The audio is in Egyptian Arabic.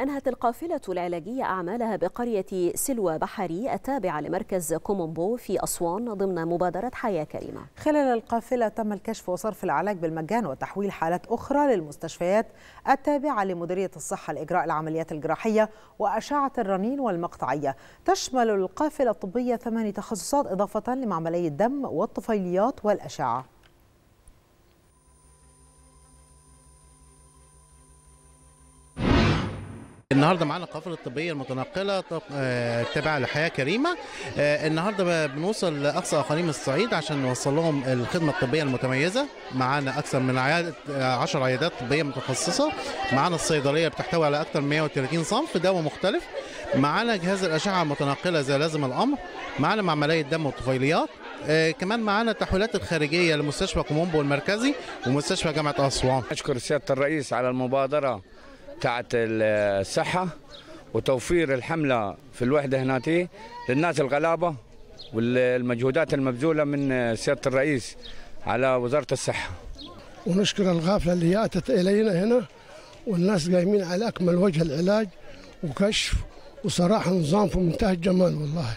أنهت القافلة العلاجية أعمالها بقرية سلوى بحري التابعة لمركز كومومبو في أسوان ضمن مبادرة حياة كريمة خلال القافلة تم الكشف وصرف العلاج بالمجان وتحويل حالات أخرى للمستشفيات التابعة لمديرية الصحة لإجراء العمليات الجراحية وأشعة الرنين والمقطعية تشمل القافلة الطبية ثماني تخصصات إضافة لمعملي الدم والطفيليات والأشعة النهارده معانا القافله الطبيه المتنقله تابعه لحياه كريمه النهارده بنوصل لاقصى اقاليم الصعيد عشان نوصل لهم الخدمه الطبيه المتميزه معانا اكثر من عيادة 10 عيادات طبيه متخصصه معانا الصيدليه بتحتوي على اكثر من 130 صنف دواء مختلف معانا جهاز الاشعه المتنقله زي لازم الامر معانا معمليه الدم والطفيليات آه كمان معانا التحويلات الخارجيه لمستشفى كومومبو المركزي ومستشفى جامعه اسوان اشكر سياده الرئيس على المبادره بتاعت الصحة وتوفير الحملة في الوحدة هناتي للناس الغلابة والمجهودات المبذولة من سيادة الرئيس على وزارة الصحة ونشكر الغافلة اللي هي أتت إلينا هنا والناس قايمين على أكمل وجه العلاج وكشف وصراحة نظام في منتهى الجمال والله